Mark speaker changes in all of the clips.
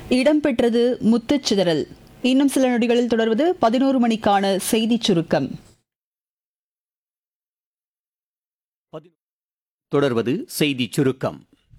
Speaker 1: இடம்பெற்றது முத்துச் சிதறல் இன்னும் சில நொடிகளில் தொடர்வது பதினோரு மணிக்கான செய்திச் சுருக்கம்
Speaker 2: தொடர்வது செய்திச் சுருக்கம்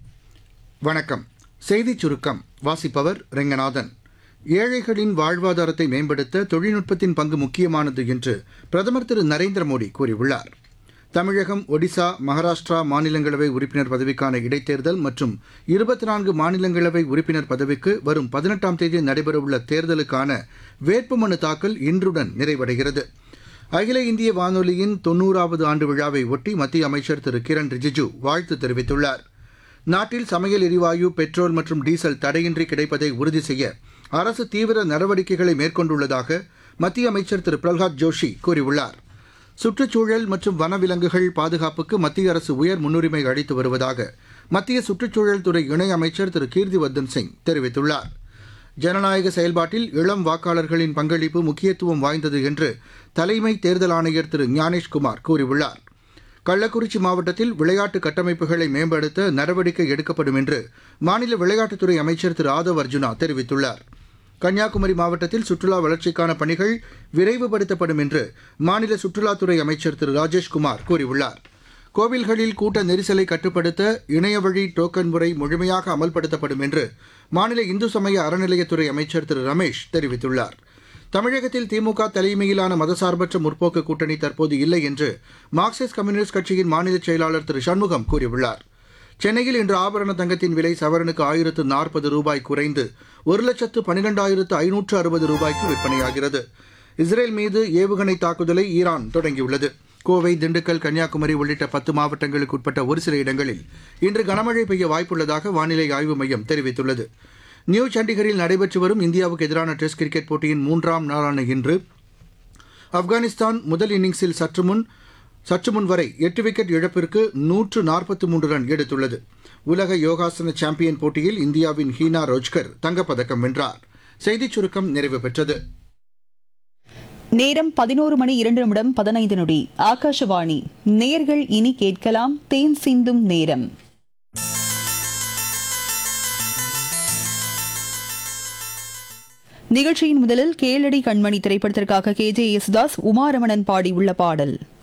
Speaker 3: வணக்கம் செய்திச் சுருக்கம் வாசிப்பவர் ரெங்கநாதன் ஏழைகளின் வாழ்வாதாரத்தை மேம்படுத்த தொழில்நுட்பத்தின் பங்கு முக்கியமானது என்று பிரதமர் திரு நரேந்திர மோடி கூறியுள்ளார் தமிழகம் ஒடிசா மகாராஷ்டிரா மாநிலங்களவை உறுப்பினர் பதவிக்கான இடைத்தேர்தல் மற்றும் இருபத்தி நான்கு மாநிலங்களவை உறுப்பினர் பதவிக்கு வரும் பதினெட்டாம் தேதி நடைபெறவுள்ள தேர்தலுக்கான வேட்புமனு தாக்கல் இன்றுடன் நிறைவடைகிறது அகில இந்திய வானொலியின் தொன்னூறாவது ஆண்டு விழாவை ஒட்டி மத்திய அமைச்சர் திரு கிரண் ரிஜிஜு வாழ்த்து தெரிவித்துள்ளார் நாட்டில் சமையல் எரிவாயு பெட்ரோல் மற்றும் டீசல் தடையின்றி கிடைப்பதை உறுதி செய்ய அரசு தீவிர நடவடிக்கைகளை மேற்கொண்டுள்ளதாக மத்திய அமைச்சர் திரு பிரகலாத் ஜோஷி கூறியுள்ளார் சுற்றுச்சூழல் மற்றும் வனவிலங்குகள் பாதுகாப்புக்கு மத்திய அரசு உயர் முன்னுரிமை அளித்து வருவதாக மத்திய சுற்றுச்சூழல் துறை இணை அமைச்சர் திரு கீர்த்திவர்தன் சிங் தெரிவித்துள்ளார் ஜனநாயக செயல்பாட்டில் இளம் வாக்காளர்களின் பங்களிப்பு முக்கியத்துவம் வாய்ந்தது என்று தலைமை தேர்தல் ஆணையர் திரு ஞானேஷ்குமார் கூறியுள்ளார் கள்ளக்குறிச்சி மாவட்டத்தில் விளையாட்டு கட்டமைப்புகளை மேம்படுத்த நடவடிக்கை எடுக்கப்படும் என்று மாநில விளையாட்டுத்துறை அமைச்சர் திரு ஆதவ் அர்ஜுனா தெரிவித்துள்ளார் கன்னியாகுமரி மாவட்டத்தில் சுற்றுலா வளர்ச்சிக்கான பணிகள் விரைவுபடுத்தப்படும் என்று மாநில சுற்றுலாத்துறை அமைச்சர் திரு ராஜேஷ்குமார் கூறியுள்ளார் கோவில்களில் கூட்ட நெரிசலை கட்டுப்படுத்த இணையவழி டோக்கன் முறை முழுமையாக அமல்படுத்தப்படும் என்று மாநில இந்து சமய அறநிலையத்துறை அமைச்சர் திரு ரமேஷ் தெரிவித்துள்ளார் தமிழகத்தில் திமுக தலைமையிலான மதசார்பற்ற முற்போக்கு கூட்டணி தற்போது இல்லை என்று மார்க்சிஸ்ட் கம்யூனிஸ்ட் கட்சியின் மாநில செயலாளர் திரு சண்முகம் கூறியுள்ளார் சென்னையில் இன்று ஆபரண தங்கத்தின் விலை சவரனுக்கு ஆயிரத்து நாற்பது ரூபாய் குறைந்து ஒரு லட்சத்து பனிரெண்டாயிரத்து ஐநூற்று அறுபது ரூபாய்க்கு விற்பனையாகிறது இஸ்ரேல் மீது ஏவுகணை தாக்குதலை ஈரான் தொடங்கியுள்ளது கோவை திண்டுக்கல் கன்னியாகுமரி உள்ளிட்ட பத்து மாவட்டங்களுக்கு உட்பட்ட ஒரு சில இடங்களில் இன்று கனமழை பெய்ய வாய்ப்புள்ளதாக வானிலை ஆய்வு மையம் தெரிவித்துள்ளது நியூ சண்டிகரில் நடைபெற்று வரும் இந்தியாவுக்கு எதிரான டெஸ்ட் கிரிக்கெட் போட்டியின் மூன்றாம் நாளான இன்று ஆப்கானிஸ்தான் முதல் இன்னிங்ஸில் சற்று முன் சற்று முன் வரை எட்டு விக்கெட் இழப்பிற்கு நூற்று நாற்பத்தி மூன்று ரன் எடுத்துள்ளது உலக யோகாசன சாம்பியன் போட்டியில் இந்தியாவின் ஹீனா ரோஜ்கர் தங்கப்பதக்கம் வென்றார் செய்திச் சுருக்கம் நிறைவு பெற்றது
Speaker 1: நேரம் பதினோரு மணி இரண்டு நிமிடம் பதினைந்து நொடி ஆகாஷவாணி நேர்கள் இனி கேட்கலாம் தேன் சிந்தும் நேரம் நிகழ்ச்சியின் முதலில் கேளடி கண்மணி திரைப்படத்திற்காக கே ஜே யேசுதாஸ் உமாரமணன் பாடியுள்ள பாடல்